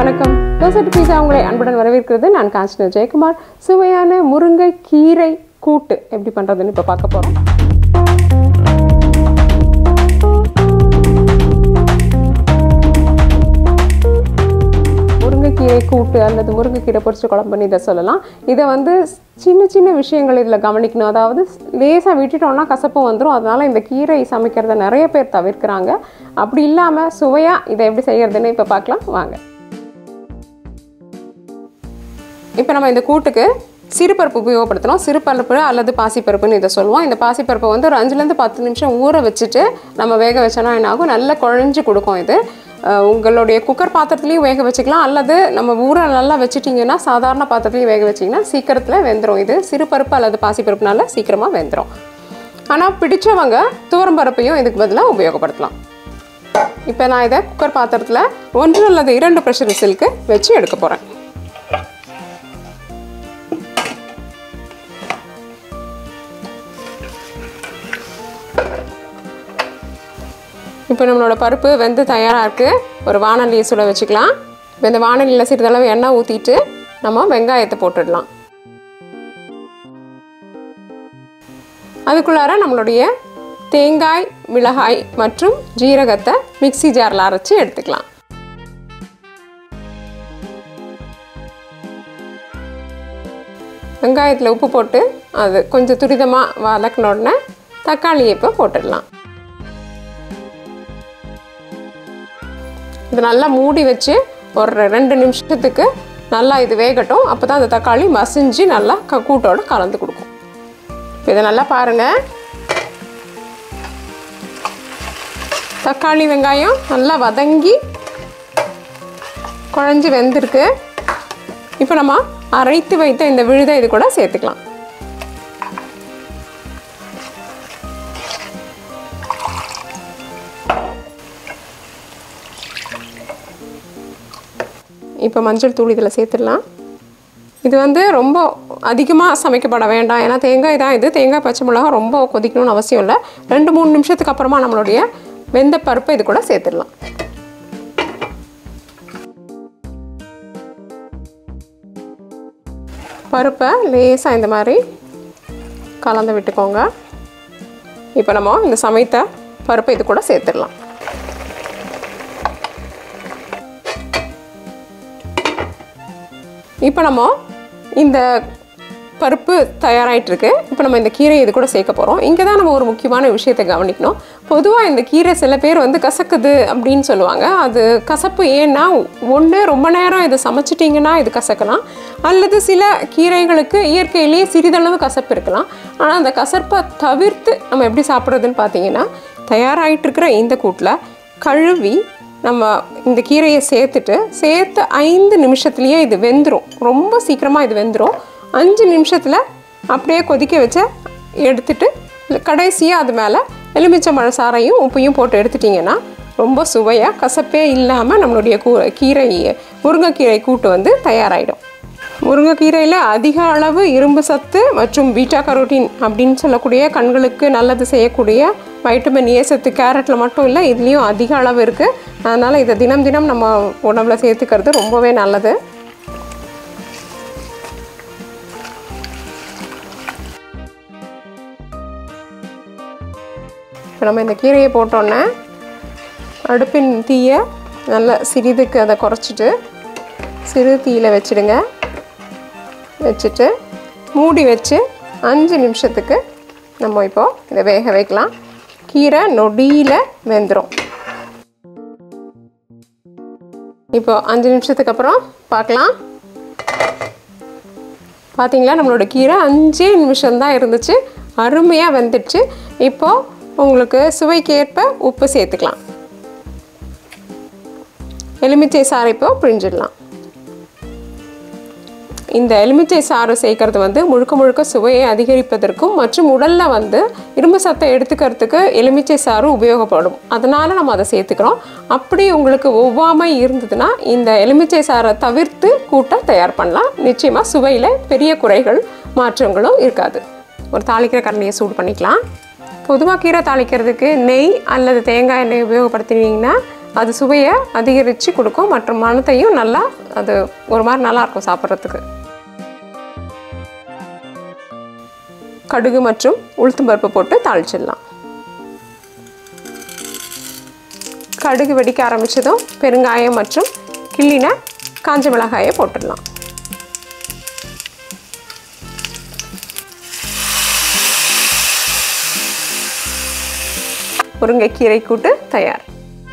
வணக்கம் தோசை பீஸா உங்களை அன்புடன் வரவேற்கிறது நான் காஞ்சனா ஜெயக்குமார் சுவையான முருங்கை கீரை கூட்டு எப்படி பண்ணுறதுன்னு இப்போ பார்க்க போகிறோம் முருங்கைக்கீரை கூட்டு அல்லது முருங்கைக்கீரை பொரிச்ச குழம்புன்னு இதை சொல்லலாம் இதை வந்து சின்ன சின்ன விஷயங்கள் இதில் கவனிக்கணும் அதாவது லேசாக விட்டுட்டோம்னா கசப்பு வந்துடும் அதனால் இந்த கீரை சமைக்கிறத நிறைய பேர் தவிர்க்கிறாங்க அப்படி இல்லாமல் சுவையாக இதை எப்படி செய்யறதுன்னு இப்போ பார்க்கலாம் வாங்க இப்போ நம்ம இந்த கூட்டுக்கு சிறுபருப்பு உபயோகப்படுத்தணும் சிறுபருப்பு அல்லது பாசிப்பருப்புன்னு இதை சொல்லுவோம் இந்த பாசிப்பருப்பை வந்து ஒரு அஞ்சுலேருந்து பத்து நிமிஷம் ஊற வச்சுட்டு நம்ம வேக வச்சோன்னா என்ன ஆகும் நல்லா குழஞ்சு கொடுக்கும் இது அஹ் உங்களுடைய குக்கர் பாத்திரத்துலையும் வேக வச்சுக்கலாம் அல்லது நம்ம ஊற நல்லா வச்சுட்டிங்கன்னா சாதாரண பாத்திரத்துலையும் வேக வச்சிங்கன்னா சீக்கிரத்தில் வெந்துடும் இது சிறுபருப்பு அல்லது பாசிப்பருப்புனால சீக்கிரமாக வெந்துடும் ஆனால் பிடிச்சவங்க துவரம்பருப்பையும் இதுக்கு பதிலாக உபயோகப்படுத்தலாம் இப்போ நான் இதை குக்கர் பாத்திரத்தில் ஒன்று அல்லது இரண்டு ப்ரெஷர் விசிலுக்கு வச்சு எடுக்க போகிறேன் இப்போ நம்மளோட பருப்பு வெந்து தயாராக இருக்குது ஒரு வானொலியை சுட வச்சுக்கலாம் இப்போ இந்த வானொலியில் சிறிதளவு எண்ணெய் ஊற்றிட்டு நம்ம வெங்காயத்தை போட்டுடலாம் அதுக்குள்ளார நம்மளுடைய தேங்காய் மிளகாய் மற்றும் ஜீரகத்தை மிக்ஸி ஜாரில் அரைச்சி எடுத்துக்கலாம் வெங்காயத்தில் உப்பு போட்டு அது கொஞ்சம் துரிதமாக வதக்கின உடனே தக்காளியை இப்போ போட்டுடலாம் இது நல்லா மூடி வச்சு ஒரு ரெண்டு நிமிஷத்துக்கு நல்லா இது வேகட்டும் அப்போ தான் அந்த தக்காளி மசிஞ்சு நல்லா க கூட்டோட கலந்து கொடுக்கும் இப்போ இதை நல்லா பாருங்கள் தக்காளி வெங்காயம் நல்லா வதங்கி குழஞ்சி வெந்திருக்கு இப்போ நம்ம அரைத்து வைத்த இந்த விழுதை இது கூட சேர்த்துக்கலாம் இப்போ மஞ்சள் தூள் இதில் சேர்த்துடலாம் இது வந்து ரொம்ப அதிகமாக சமைக்கப்பட வேண்டாம் ஏன்னா தேங்காய் தான் இது தேங்காய் பச்சை மிளகா ரொம்ப கொதிக்கணும்னு அவசியம் இல்லை ரெண்டு மூணு நிமிஷத்துக்கு அப்புறமா நம்மளுடைய வெந்த பருப்பை இது கூட சேர்த்துடலாம் பருப்பை லேசாக இந்த மாதிரி கலந்து விட்டுக்கோங்க இப்போ நம்ம இந்த சமைத்த பருப்பை இது கூட சேர்த்துடலாம் இப்போ நம்ம இந்த பருப்பு தயாராகிட்டுருக்கு இப்போ நம்ம இந்த கீரை இது கூட சேர்க்க போகிறோம் இங்கே தான் நம்ம ஒரு முக்கியமான விஷயத்தை கவனிக்கணும் பொதுவாக இந்த கீரை சில பேர் வந்து கசக்குது அப்படின்னு சொல்லுவாங்க அது கசப்பு ஏன்னா ஒன்று ரொம்ப நேரம் இது சமைச்சிட்டிங்கன்னா இது கசக்கலாம் அல்லது சில கீரைகளுக்கு இயற்கையிலேயே சிறிதளவு கசப்பு இருக்கலாம் ஆனால் அந்த கசப்பை தவிர்த்து நம்ம எப்படி சாப்பிட்றதுன்னு பார்த்தீங்கன்னா தயாராகிட்டு இருக்கிற இந்த கூட்டில் கழுவி நம்ம இந்த கீரையை சேர்த்துட்டு சேர்த்து ஐந்து நிமிஷத்துலேயே இது வெந்துடும் ரொம்ப சீக்கிரமாக இது வெந்துடும் அஞ்சு நிமிஷத்தில் அப்படியே கொதிக்க வச்ச எடுத்துட்டு கடைசியாக அது மேலே எலுமிச்சை மழை சாறையும் உப்பையும் போட்டு எடுத்துட்டிங்கன்னா ரொம்ப சுவையாக கசப்பே இல்லாமல் நம்மளுடைய கூ கீரை முருங்கைக்கீரை கூட்டு வந்து தயாராகிடும் முருங்கைக்கீரையில் அதிக அளவு இரும்பு சத்து மற்றும் பீட்டா கரோட்டின் அப்படின்னு சொல்லக்கூடிய கண்களுக்கு நல்லது செய்யக்கூடிய வைட்டமின் ஏ சத்து கேரட்டில் மட்டும் இல்லை இதுலேயும் அதிக அளவு இருக்குது அதனால் இதை தினம் தினம் நம்ம உணவில் சேர்த்துக்கிறது ரொம்பவே நல்லது இப்போ நம்ம இந்த கீரையை போட்டோன்னே அடுப்பின் தீயை நல்லா சிறிதுக்கு அதை குறைச்சிட்டு சிறு தீயில் வச்சுடுங்க வச்சுட்டு மூடி வச்சு அஞ்சு நிமிஷத்துக்கு நம்ம இப்போது இதை வேக வைக்கலாம் கீரை நொடியில் வெந்துடும் இப்போ அஞ்சு நிமிஷத்துக்கு அப்புறம் பார்க்கலாம் பார்த்தீங்களா நம்மளோட கீரை அஞ்சே நிமிஷம்தான் இருந்துச்சு அருமையாக வெந்துடுச்சு இப்போது உங்களுக்கு சுவைக்கேற்ப உப்பு சேர்த்துக்கலாம் எலுமிச்சை சாறு இப்போ பிழிஞ்சிடலாம் இந்த எலுமிச்சை சாறு சேர்க்கறது வந்து முழுக்க முழுக்க சுவையை அதிகரிப்பதற்கும் மற்றும் உடலில் வந்து இரும்பு சத்தை எடுத்துக்கிறதுக்கு எலுமிச்சை சாறு உபயோகப்படும் அதனால் நம்ம அதை சேர்த்துக்கிறோம் அப்படி உங்களுக்கு ஒவ்வாமை இருந்ததுன்னா இந்த எலுமிச்சை சாறை தவிர்த்து கூட்ட தயார் பண்ணலாம் நிச்சயமாக சுவையில் பெரிய குறைகள் மாற்றங்களும் இருக்காது ஒரு தாளிக்கிற கரண்டியை சூடு பண்ணிக்கலாம் பொதுவாக கீரை தாளிக்கிறதுக்கு நெய் அல்லது தேங்காய் எண்ணெய் உபயோகப்படுத்தினீங்கன்னா அது சுவையை அதிகரித்து கொடுக்கும் மற்றும் மனத்தையும் நல்லா அது ஒரு மாதிரி நல்லா இருக்கும் சாப்பிட்றதுக்கு கடுகு மற்றும் உளுத்தம் பருப்பு போட்டு தாளிச்சிடலாம் கடுகு வெடிக்க ஆரம்பித்ததும் பெருங்காயம் மற்றும் கிள்ளின காஞ்ச மிளகாயை போட்டுடலாம் முருங்கைக்கீரை கூட்டு தயார்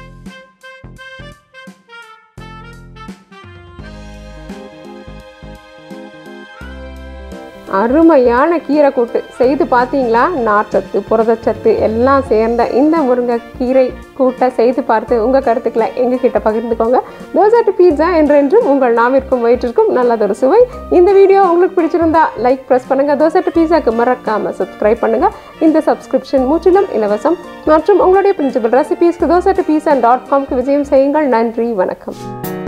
அருமையான கீரை கூட்டு செய்து பார்த்தீங்களா நார்ச்சத்து புரதச்சத்து எல்லாம் சேர்ந்த இந்த முருங்கைக்கீரை கூட்டை செய்து பார்த்து உங்கள் கருத்துக்களை எங்ககிட்ட பகிர்ந்துக்கோங்க தோசை பீட்சா என்றென்றும் உங்கள் நாவிற்கும் வயிற்றிற்கும் நல்லதொரு சுவை இந்த வீடியோ உங்களுக்கு பிடிச்சிருந்தா லைக் ப்ரெஸ் பண்ணுங்கள் தோசை பீஸாக்கு மறக்காமல் சப்ஸ்கிரைப் பண்ணுங்கள் இந்த சப்ஸ்கிரிப்ஷன் முற்றிலும் இலவசம் மற்றும் உங்களுடைய பிரின்சிபல் ரெசிபீஸ்க்கு தோசை பீஸா டாட் காம்க்கு விஜயம் செய்யுங்கள் நன்றி வணக்கம்